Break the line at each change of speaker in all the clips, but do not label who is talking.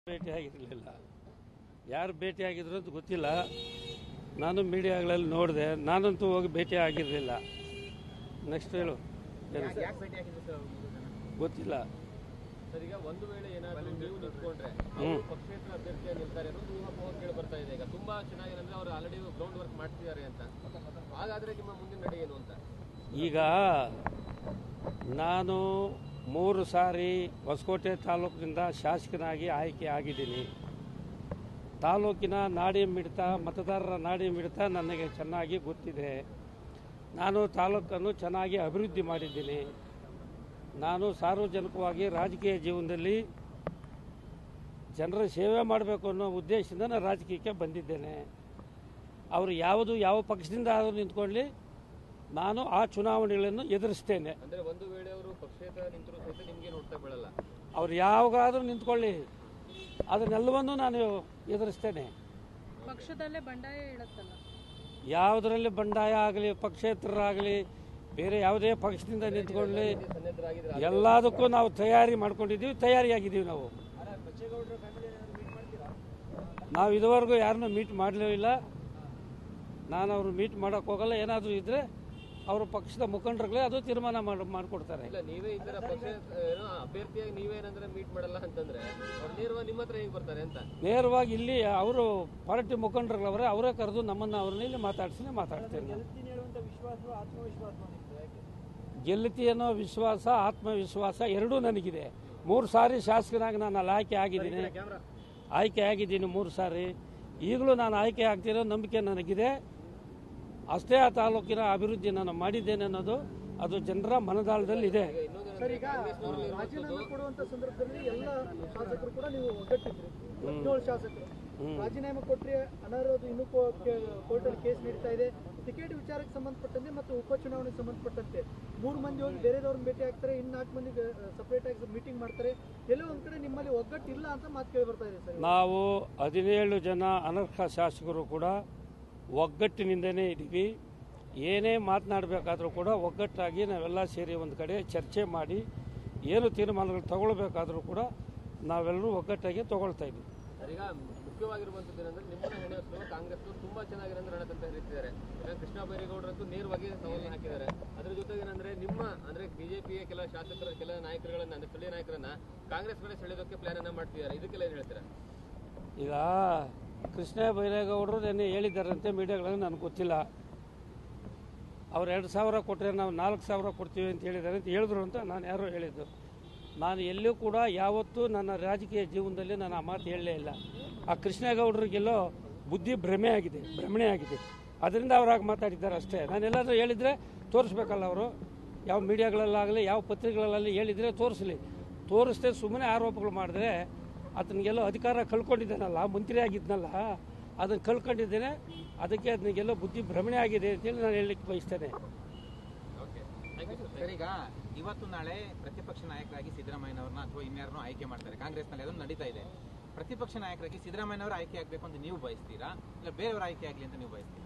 ಭೇಟಿ ಆಗಿರಲಿಲ್ಲ ಯಾರು ಭೇಟಿ ಆಗಿದ್ರು ಅಂತ ಗೊತ್ತಿಲ್ಲ ನಾನು ಮೀಡಿಯಾಗಳಲ್ಲಿ ನೋಡಿದೆ ನಾನಂತೂ ಹೋಗಿ ಭೇಟಿ ಆಗಿರಲಿಲ್ಲ ನೆಕ್ಸ್ಟ್ ಹೇಳು ಏನು ಸರ್?
ಯಾಕೆ ಭೇಟಿ ಆಗಿದ್ರು ಸರ್ ಮೂರು ಜನ?
ಗೊತ್ತಿಲ್ಲ
ಸರ್ ಈಗ ಒಂದು ವೇಳೆ ಏನಾದ್ರು ನೀವು ನಿಂತ್ಕೊಂಡ್ರೆ
ಹ್ಮ್.
ಅವರು ಪಕ್ಷೇತರ ಅಭ್ಯರ್ಥಿಯಾಗಿ ನಿಲ್ತಾರೆ ಅನ್ನೋದು ಊಹಾಪೋಹ ಕೇಳಿ ಬರ್ತಾ ಇದೆ ಈಗ ತುಂಬಾ ಚೆನ್ನಾಗಿದೆ ಅವ್ರು ಆಲ್ರೆಡಿ ಗ್ರೌಂಡ್ ವರ್ಕ್ ಮಾಡ್ತಿದ್ದಾರೆ ಅಂತ ಹಾಗಾದ್ರೆ ನಿಮ್ಮ ಮುಂದಿನ ನಡೆ ಏನು ಅಂತ
ಈಗ ನಾನು ಮೂರು ಸಾರಿ ಹೊಸಕೋಟೆ ತಾಲೂಕಿನಿಂದ ಶಾಸಕನಾಗಿ ಆಯ್ಕೆ ಆಗಿದ್ದೀನಿ ತಾಲೂಕಿನ ನಾಡಿ ಮಿಡಿತ ಮತದಾರರ ನಾಡಿ ಮಿಡಿತ ನನಗೆ ಚೆನ್ನಾಗಿ ಗೊತ್ತಿದೆ ನಾನು ತಾಲೂಕನ್ನು ಚೆನ್ನಾಗಿ ಅಭಿವೃದ್ಧಿ ಮಾಡಿದ್ದೀನಿ ನಾನು ಸಾರ್ವಜನಿಕವಾಗಿ ರಾಜಕೀಯ ಜೀವನದಲ್ಲಿ ಜನರ ಸೇವೆ ಮಾಡಬೇಕು ಅನ್ನೋ ಉದ್ದೇಶದಿಂದ ನಾನು ರಾಜಕೀಯಕ್ಕೆ ಬಂದಿದ್ದೇನೆ ಅವರು ಯಾವುದು ಯಾವ ಪಕ್ಷದಿಂದ ಆದರೂ ನಿಂತ್ಕೊಳ್ಳಿ ನಾನು ಆ ಚುನಾವಣೆಗಳನ್ನು ಎದುರಿಸ್ತೇನೆ
ಅಂದ್ರೆ ಒಂದು ವೇಳೆ ಅವರು ಪಕ್ಷೇತರ ನಿಂತರೂ ಸಹಿತ ನಿಮ್ಗೆ ನೋಡ್ತಾ ಬೀಳಲ್ಲ
ಅವ್ರು ಯಾವಾಗಾದರೂ ನಿಂತ್ಕೊಳ್ಳಿ ಅದನ್ನೆಲ್ಲವನ್ನೂ ನಾನು ಎದುರಿಸ್ತೇನೆ
ಪಕ್ಷದಲ್ಲೇ ಬಂಡಾಯ ಹೇಳುತ್ತಲ್ಲ
ಯಾವುದರಲ್ಲಿ ಬಂಡಾಯ ಆಗಲಿ ಪಕ್ಷೇತರರಾಗಲಿ ಬೇರೆ ಯಾವುದೇ ಪಕ್ಷದಿಂದ ನಿಂತ್ಕೊಳ್ಳಿ
ಸನ್ನದ್ಧರಾಗಿದ್ರೆ
ಎಲ್ಲದಕ್ಕೂ ನಾವು ತಯಾರಿ ಮಾಡ್ಕೊಂಡಿದ್ದೀವಿ ತಯಾರಿಯಾಗಿದ್ದೀವಿ ನಾವು ನಾವು ಇದುವರೆಗೂ ಯಾರನ್ನೂ ಮೀಟ್ ಮಾಡಲೇ ಇಲ್ಲ ನಾನು ಅವ್ರು ಮೀಟ್ ಮಾಡೋಕೆ ಹೋಗಲ್ಲ ಏನಾದರೂ ಇದ್ದರೆ ಅವ್ರ ಪಕ್ಷದ ಮುಖಂಡರುಗಳೇ ಅದು ತೀರ್ಮಾನ ಮಾಡಿ ಮಾಡಿಕೊಡ್ತಾರೆ
ಇಲ್ಲ ನೀವೇ ಈ ತರ ಪಕ್ಷ ಏನೋ ಅಭ್ಯರ್ಥಿಯಾಗಿ ನೀವೇನಂದ್ರೆ ಮೀಟ್ ಮಾಡಲ್ಲ ಅಂತಂದ್ರೆ ಅವ್ರು ನೇರವಾಗಿ ನಿಮ್ಮ ಹತ್ರ ಹೇಗೆ ಬರ್ತಾರೆ ಅಂತ
ನೇರವಾಗಿ ಇಲ್ಲಿ ಅವರು ಪಾರ್ಟಿ ಮುಖಂಡರುಗಳವರೇ ಅವರೇ ಕರೆದು ನಮ್ಮನ್ನು ಅವ್ರನ್ನ ಇಲ್ಲಿ ಮಾತಾಡ್ಸಿ ಮಾತಾಡ್ತೇನೆ ಗೆಲ್ಲುತ್ತಿ ಅನ್ನೋ ವಿಶ್ವಾಸ ಆತ್ಮವಿಶ್ವಾಸ ಎರಡೂ ನನಗಿದೆ ಮೂರು ಸಾರಿ ಶಾಸಕನಾಗಿ ನಾನು ಅಲ್ಲಿ ಆಯ್ಕೆ ಆಗಿದ್ದೀನಿ ಆಯ್ಕೆ ಆಗಿದ್ದೀನಿ ಮೂರು ಸಾರಿ ಈಗಲೂ ನಾನು ಆಯ್ಕೆ ಆಗ್ತಿರೋ ನಂಬಿಕೆ ನನಗಿದೆ ಅಷ್ಟೇ ಆ ತಾಲೂಕಿನ ಅಭಿವೃದ್ಧಿ ನಾನು ಮಾಡಿದ್ದೇನೆ ಅನ್ನೋದು ಅದು ಜನರ ಮನದಾಳದಲ್ಲಿ ಇದೆ
ಸರ್ ಈಗ ರಾಜೀನಾಮೆ ಕೊಡುವಂತ ಸಂದರ್ಭದಲ್ಲಿ ಎಲ್ಲ ಶಾಸಕರು ಕೂಡ ನೀವು ಒಗ್ಗಟ್ಟಿದ್ರಿ ಹದಿನೇಳು ಶಾಸಕರು ರಾಜೀನಾಮೆ ಕೊಟ್ರೆ ಅನರ್ಹದು ಇನ್ನೂ ಕೋರ್ಟ್ ಅಲ್ಲಿ ಕೇಸ್ ನಡೀತಾ ಇದೆ ಟಿಕೆಟ್ ವಿಚಾರಕ್ಕೆ ಸಂಬಂಧಪಟ್ಟಂತೆ ಮತ್ತು ಉಪಚುನಾವಣೆಗೆ ಸಂಬಂಧಪಟ್ಟಂತೆ ಮೂರು ಮಂದಿ ಹೋಗಿ ಬೇರೆದವ್ರನ್ನ ಭೇಟಿ ಆಗ್ತಾರೆ ಇನ್ನು ನಾಲ್ಕು ಮಂದಿ ಸಪರೇಟ್ ಆಗಿ ಮೀಟಿಂಗ್ ಮಾಡ್ತಾರೆ ಎಲ್ಲೋ ಒಂದ್ ಕಡೆ ನಿಮ್ಮಲ್ಲಿ ಒಗ್ಗಟ್ಟು ಇಲ್ಲ ಅಂತ ಮಾತು ಕೇಳಿ ಬರ್ತಾ ಇದೆ ಸರ್
ನಾವು ಹದಿನೇಳು ಜನ ಅನರ್ಹ ಶಾಸಕರು ಕೂಡ ಒಗ್ಗಟ್ಟಿನಿಂದನೇ ಇದ್ದೀವಿ ಏನೇ ಮಾತನಾಡಬೇಕಾದ್ರೂ ಕೂಡ ಒಗ್ಗಟ್ಟಾಗಿ ನಾವೆಲ್ಲ ಸೇರಿ ಒಂದು ಕಡೆ ಚರ್ಚೆ ಮಾಡಿ ಏನು ತೀರ್ಮಾನಗಳು ತಗೊಳ್ಬೇಕಾದ್ರೂ ಕೂಡ ನಾವೆಲ್ಲರೂ ಒಗ್ಗಟ್ಟಾಗಿ ತಗೊಳ್ತಾ ಇದ್ದೀವಿ
ಸರ್, ಈಗ ಮುಖ್ಯವಾಗಿರುವಂತದ್ದು ಏನಂದ್ರೆ ನಿಮ್ಮನ್ನ ಹೆಣೆಸಲು ಕಾಂಗ್ರೆಸ್ ತುಂಬಾ ಚೆನ್ನಾಗಿದೆ ಅಂದ್ರೆ ರಣತಂತ್ರ ಹರಿತಿದ್ದಾರೆ ಈಗ ಕೃಷ್ಣ ಬೈರೇಗೌಡರಂತೂ ನೇರವಾಗಿ ಸವಾಲನ್ನ ಹಾಕಿದ್ದಾರೆ ಅದ್ರ ಜೊತೆಗೆ ಏನಂದ್ರೆ ನಿಮ್ಮ ಅಂದ್ರೆ ಬಿಜೆಪಿಯ ಕೆಲ ಶಾಸಕರ ಕೆಲ ನಾಯಕರುಗಳನ್ನ ಅಂದ್ರೆ ಸ್ಥಳೀಯ ನಾಯಕರನ್ನ ಕಾಂಗ್ರೆಸ್ ಕಡೆ ಸೆಳೆಯೋದಕ್ಕೆ ಪ್ಲಾನ್ ಅನ್ನ ಮಾಡ್ತಿದ್ದಾರೆ ಇದಕ್ಕೆಲ್ಲ ಏನ್ ಹೇಳ್ತೀರಾ
ಈಗ ಕೃಷ್ಣ ಬೈರೇಗೌಡರು ನೆನ್ನೆ ಹೇಳಿದ್ದಾರಂತೆ ಮೀಡಿಯಾಗಳಲ್ಲಿ ನನಗೆ ಗೊತ್ತಿಲ್ಲ ಅವ್ರು ಎರಡು ಸಾವಿರ ಕೊಟ್ಟರೆ ನಾವು ನಾಲ್ಕು ಸಾವಿರ ಕೊಡ್ತೀವಿ ಅಂತ ಹೇಳಿದ್ದಾರೆ ಅಂತ ಹೇಳಿದ್ರು ಅಂತ ನಾನು ಯಾರೋ ಹೇಳಿದ್ದು ನಾನು ಎಲ್ಲೂ ಕೂಡ ಯಾವತ್ತೂ ನನ್ನ ರಾಜಕೀಯ ಜೀವನದಲ್ಲಿ ನಾನು ಆ ಮಾತು ಹೇಳಲೇ ಇಲ್ಲ ಆ ಕೃಷ್ಣೇಗೌಡರಿಗೆಲ್ಲೋ ಬುದ್ಧಿ ಭ್ರಮೆ ಆಗಿದೆ ಭ್ರಮಣೆ ಆಗಿದೆ ಅದರಿಂದ ಅವ್ರಾಗ ಮಾತಾಡಿದ್ದಾರೆ ಅಷ್ಟೇ ನಾನು ಎಲ್ಲಾದರೂ ಹೇಳಿದರೆ ತೋರಿಸ್ಬೇಕಲ್ಲ ಅವರು ಯಾವ ಮೀಡಿಯಾಗಳಲ್ಲಾಗಲಿ ಯಾವ ಪತ್ರಿಕೆಗಳಲ್ಲಾಗಲಿ ಹೇಳಿದರೆ ತೋರಿಸಲಿ ತೋರಿಸ್ದೆ ಸುಮ್ಮನೆ ಆರೋಪಗಳು ಮಾಡಿದ್ರೆ ಆತನಿಗೆಲ್ಲೋ ಅಧಿಕಾರ ಕಳ್ಕೊಂಡಿದ್ದಾನಲ್ಲ ಮಂತ್ರಿ ಆಗಿದ್ನಲ್ಲ ಅದನ್ನು ಕಳ್ಕೊಂಡಿದ್ದೇನೆ ಅದಕ್ಕೆ ಅದನಿಗೆಲ್ಲೋ ಬುದ್ಧಿ ಭ್ರಮಣೆ ಆಗಿದೆ ಅಂತೇಳಿ ನಾನು ಹೇಳಲಿಕ್ಕೆ ಬಯಸ್ತೇನೆ
ಓಕೆ ಥ್ಯಾಂಕ್ ಯು
ಸರ್ ಈಗ ಇವತ್ತು ನಾಳೆ ಪ್ರತಿಪಕ್ಷ ನಾಯಕರಾಗಿ ಸಿದ್ದರಾಮಯ್ಯನವ್ರನ್ನ ಅಥವಾ ಇನ್ಯಾರನ್ನೋ ಆಯ್ಕೆ ಮಾಡ್ತಾರೆ ಕಾಂಗ್ರೆಸ್ನಲ್ಲಿ ಅದನ್ನು ನಡೀತಾ ಇದೆ ಪ್ರತಿಪಕ್ಷ ನಾಯಕರಾಗಿ ಸಿದ್ದರಾಮಯ್ಯನವರು ಆಯ್ಕೆ ಆಗಬೇಕು ಅಂತ ನೀವು ಬಯಸ್ತೀರಾ ಇಲ್ಲ ಬೇರೆಯವರು ಆಯ್ಕೆ ಆಗಲಿ ಅಂತ ನೀವು ಬಯಸ್ತೀರಾ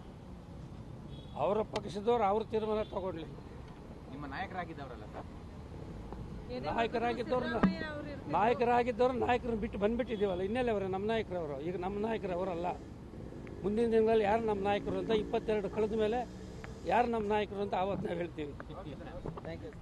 ಅವರ ಪಕ್ಷದವ್ರು ಅವ್ರ ತೀರ್ಮಾನ ತಗೊಳ್ಳಿ
ನಿಮ್ಮ ನಾಯಕರಾಗಿದ್ದವರಲ್ಲ ಸರ್
ನಾಯಕರಾಗಿದ್ದವ್ರನ್ನ
ಸಿದ್ದರಾಮಯ್ಯ ಅವ್ರು ಇರ್ತಾರೆ.
ನಾಯಕರಾಗಿದ್ದವ್ರು ನಾಯಕರನ್ನ ಬಿಟ್ಟು ಬಂದ್ಬಿಟ್ಟಿದ್ದೀವಲ್ಲ ಇನ್ನೆಲ್ಲ ಅವರೇ ನಮ್ಮ ನಾಯಕರವರು ಈಗ ನಮ್ಮ ನಾಯಕರು ಅವರಲ್ಲ ಮುಂದಿನ ದಿನಗಳಲ್ಲಿ ಯಾರು ನಮ್ಮ ನಾಯಕರು ಅಂತ ಇಪ್ಪತ್ತೆರಡು ಕಳೆದ ಮೇಲೆ ಯಾರು ನಮ್ಮ ನಾಯಕರು ಅಂತ ಆವತ್ತು ನಾವು ಹೇಳ್ತೀವಿ
ಥ್ಯಾಂಕ್ ಯು